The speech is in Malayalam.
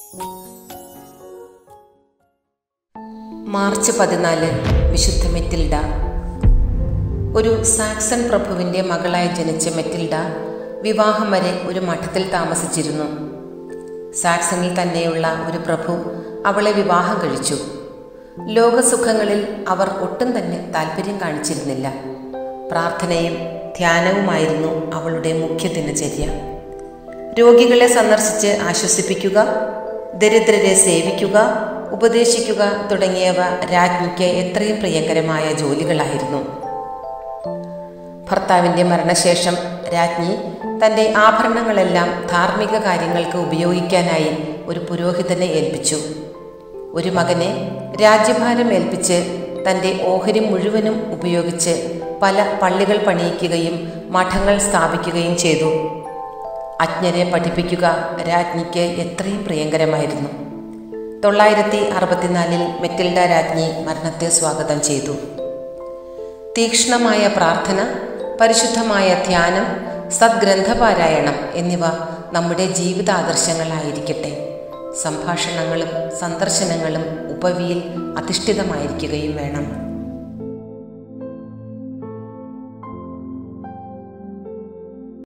മാർച്ച് പതിനാല് വിശുദ്ധ മെറ്റിൽഡ ഒരു സാക്സൺ പ്രഭുവിൻ്റെ മകളായി ജനിച്ച മെറ്റിൽഡ വിവാഹം വരെ ഒരു മഠത്തിൽ താമസിച്ചിരുന്നു സാക്സണിൽ തന്നെയുള്ള ഒരു പ്രഭു അവളെ വിവാഹം കഴിച്ചു ലോകസുഖങ്ങളിൽ അവർ ഒട്ടും തന്നെ താല്പര്യം കാണിച്ചിരുന്നില്ല പ്രാർത്ഥനയും ധ്യാനവുമായിരുന്നു അവളുടെ മുഖ്യ ദിനചര്യ രോഗികളെ സന്ദർശിച്ച് ആശ്വസിപ്പിക്കുക ദരിദ്രരെ സേവിക്കുക ഉപദേശിക്കുക തുടങ്ങിയവ രാജ്ഞിക്ക് എത്രയും പ്രിയങ്കരമായ ജോലികളായിരുന്നു ഭർത്താവിൻ്റെ മരണശേഷം രാജ്ഞി തൻ്റെ ആഭരണങ്ങളെല്ലാം ധാർമ്മിക കാര്യങ്ങൾക്ക് ഉപയോഗിക്കാനായി ഒരു പുരോഹിതനെ ഏൽപ്പിച്ചു ഒരു മകനെ രാജ്യഭാരം ഏൽപ്പിച്ച് തൻ്റെ ഓഹരി മുഴുവനും ഉപയോഗിച്ച് പല പള്ളികൾ പണിയിക്കുകയും മഠങ്ങൾ സ്ഥാപിക്കുകയും ചെയ്തു അജ്ഞരെ പഠിപ്പിക്കുക രാജ്ഞിക്ക് എത്രയും പ്രിയങ്കരമായിരുന്നു തൊള്ളായിരത്തി അറുപത്തിനാലിൽ മെറ്റിൽഡ രാജ്ഞി മരണത്തെ സ്വാഗതം ചെയ്തു തീക്ഷ്ണമായ പ്രാർത്ഥന പരിശുദ്ധമായ ധ്യാനം സദ്ഗ്രന്ഥപാരായണം എന്നിവ നമ്മുടെ ജീവിതാദർശങ്ങളായിരിക്കട്ടെ സംഭാഷണങ്ങളും സന്ദർശനങ്ങളും ഉപവിയിൽ അധിഷ്ഠിതമായിരിക്കുകയും വേണം